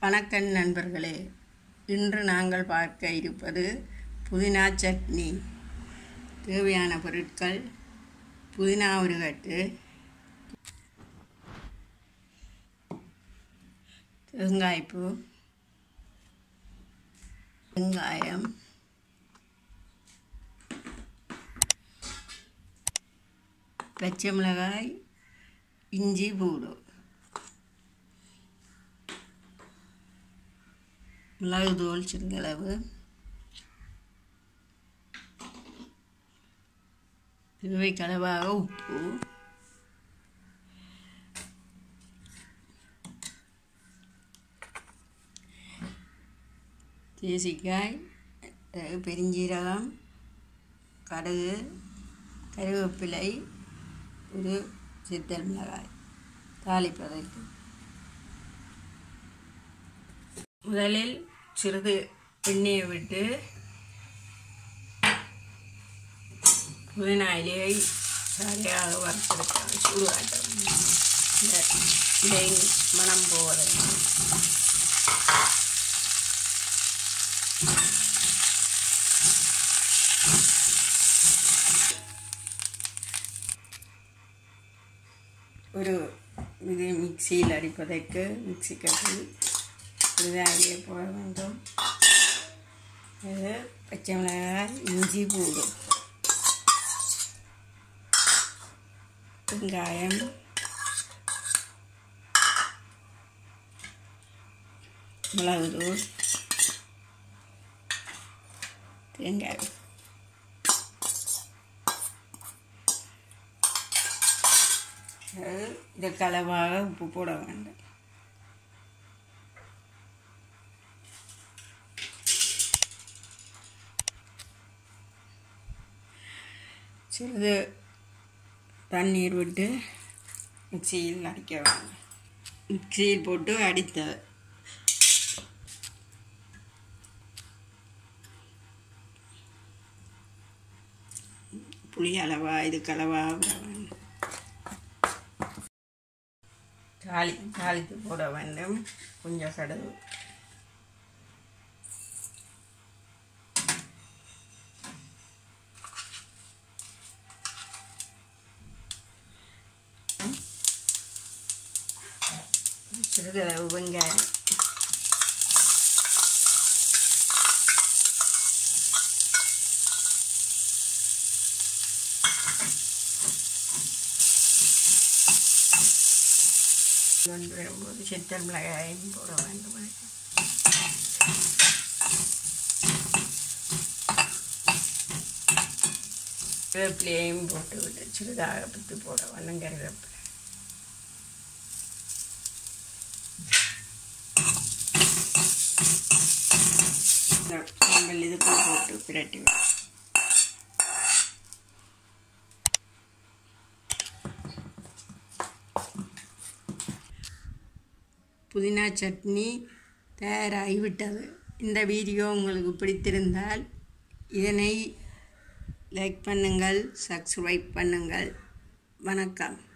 வணக்கம் நண்பர்களே இன்று நாங்கள் பார்க்க இருப்பது புதினா சட்னி தேவையான பொருட்கள் புதினா ஒரு கட்டு தேங்காய்ப்பூ வெங்காயம் பச்சை மிளகாய் இஞ்சி பூடு மிளகுதூள் சிறிதளவு தேவைக்களவாக உப்பு தேசிக்காய் அஹ் பெருஞ்சீரகம் கடுகு கருவேப்பிலை ஒரு சித்தல் மிளகாய் தாளிப்பதற்கு முதலில் சிறிது எண்ணெயை விட்டு புதினா இலையை சரியாக வறுத்தெடுக்க சூடுகாட்டம் இந்த இலை மனம் போவதற்கு ஒரு இது மிக்சியில் அடிப்பதற்கு மிக்சி கட்டில் சிறிதாகிய போட வேண்டும் இது பச்சை மிளகாய் இஞ்சி பூடு வெங்காயம் மிளகுதூள் தேங்காய் இதற்கு அளவாக உப்பு போட வேண்டும் சிறிது தண்ணீர் விட்டு மிக்சியில் அடிக்க வேண்டும் மிக்சியில் போட்டு அடித்த புளி அளவா இதுக்கு அளவா விட வேண்டும் தாளி தாளித்து போட வேண்டும் கொஞ்சம் கடுகு சிறிதளவு வெங்காயம் கொண்டு வரும்போது சித்தல் மிளகாயும் போட வேண்டும் கருவேப்பிலையும் போட்டு விட்டு சிறிதாக பித்து போட வேண்டும் கருவேப்பிலை நாங்கள் இதுக்குள் போட்டு பிரட்டி விடும் புதினா சட்னி தயாராகிவிட்டது இந்த வீடியோ உங்களுக்கு பிடித்திருந்தால் இதனை லைக் பண்ணுங்கள் சப்ஸ்கிரைப் பண்ணுங்கள் வணக்கம்